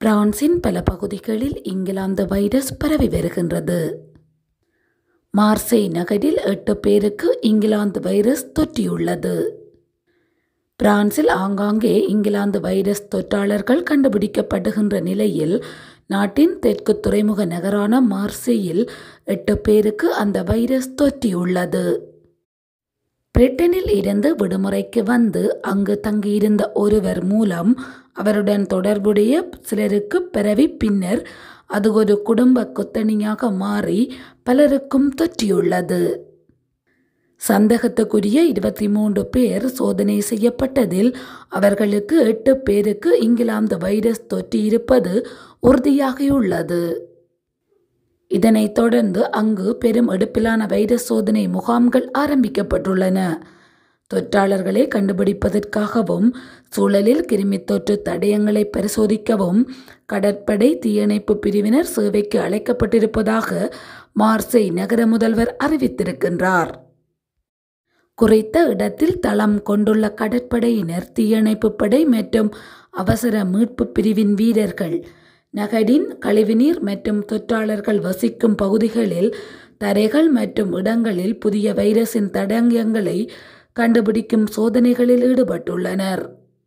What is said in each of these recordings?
பிரான்சின் பல பகுதிகளில் இங்கிலாந்து வைரஸ் பரவி வருகின்றது மார்சேய் நகரில் எட்டு பேருக்கு இங்கிலாந்து வைரஸ் தொற்றியுள்ளது பிரான்சில் ஆங்காங்கே இங்கிலாந்து வைரஸ் தொற்றாளர்கள் கண்டுபிடிக்கப்படுகின்ற நிலையில் நாட்டின் தெற்கு துறைமுக நகரான மார்சேயில் எட்டு பேருக்கு அந்த வைரஸ் தொற்றியுள்ளது பிரிட்டனில் இருந்து விடுமுறைக்கு வந்து அங்கு தங்கியிருந்த ஒருவர் மூலம் அவருடன் தொடர்புடைய சிலருக்கு பரவி பின்னர் அது ஒரு குடும்ப கொத்தணியாக மாறி பலருக்கும் தொற்றியுள்ளது சந்தேகத்துக்குரிய இருபத்தி மூன்று பேர் சோதனை செய்யப்பட்டதில் அவர்களுக்கு எட்டு பேருக்கு இங்கிலாந்து வைரஸ் தொற்றி இருப்பது உறுதியாகியுள்ளது இதனைத் தொடர்ந்து அங்கு பெரும் எடுப்பிலான வைரஸ் சோதனை முகாம்கள் ஆரம்பிக்கப்பட்டுள்ளன தொற்றாளர்களை கண்டுபிடிப்பதற்காகவும் சூழலில் கிருமி தொற்று தடயங்களை பரிசோதிக்கவும் கடற்படை தீயணைப்பு பிரிவினர் சேவைக்கு அழைக்கப்பட்டிருப்பதாக மார்சை நகர முதல்வர் அறிவித்திருக்கின்றார் குறித்த இடத்தில் தளம் கொண்டுள்ள கடற்படையினர் தீயணைப்பு படை மற்றும் அவசர மீட்பு பிரிவின் வீரர்கள் நகரின் கழிவுநீர் மற்றும் தொற்றாளர்கள் வசிக்கும் பகுதிகளில் தரைகள் மற்றும் இடங்களில் புதிய வைரஸின் தடயங்களை கண்டுபிடிக்கும் சோதனைகளில் ஈடுபட்டுள்ளனர்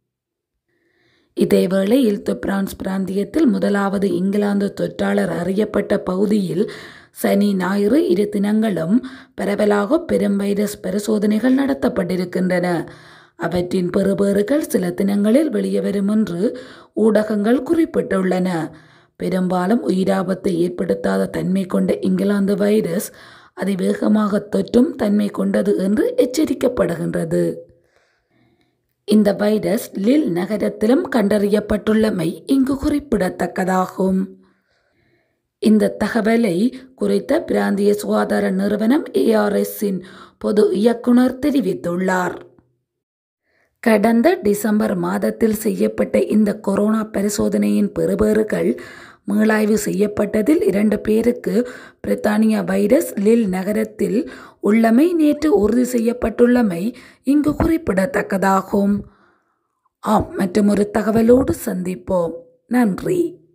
இதேவேளை இல்து பிரான்ஸ் பிராந்தியத்தில் முதலாவது இங்கிலாந்து தொற்றாளர் அறியப்பட்ட பகுதியில் சனி ஞாயிறு இரு தினங்களும் பரவலாக பெரும் வைரஸ் பரிசோதனைகள் நடத்தப்பட்டிருக்கின்றன அவற்றின் பெறுபேறுகள் சில தினங்களில் வெளியே வரும் என்று ஊடகங்கள் குறிப்பிட்டுள்ளன பெரும்பாலும் உயிராபத்தை ஏற்படுத்தாத தன்மை கொண்ட இங்கிலாந்து வைரஸ் அதிவேகமாக தொற்றும் தன்மை கொண்டது என்று எச்சரிக்கப்படுகின்றது இந்த வைரஸ் லில் நகரத்திலும் கண்டறியப்பட்டுள்ளமை இங்கு குறிப்பிடத்தக்கதாகும் இந்த தகவலை குறித்த பிராந்திய சுகாதார நிறுவனம் ஏஆர்எஸ்ஸின் பொது இயக்குனர் தெரிவித்துள்ளார் கடந்த டிசம்பர் மாதத்தில் செய்யப்பட்ட இந்த கொரோனா பரிசோதனையின் பெறுபேறுகள் மீளாய்வு செய்யப்பட்டதில் இரண்டு பேருக்கு பிரித்தானியா வைரஸ் லில் நகரத்தில் உள்ளமை நேற்று உறுதி செய்யப்பட்டுள்ளமை இங்கு குறிப்பிடத்தக்கதாகும் ஆம் மற்றும் ஒரு தகவலோடு சந்திப்போம் நன்றி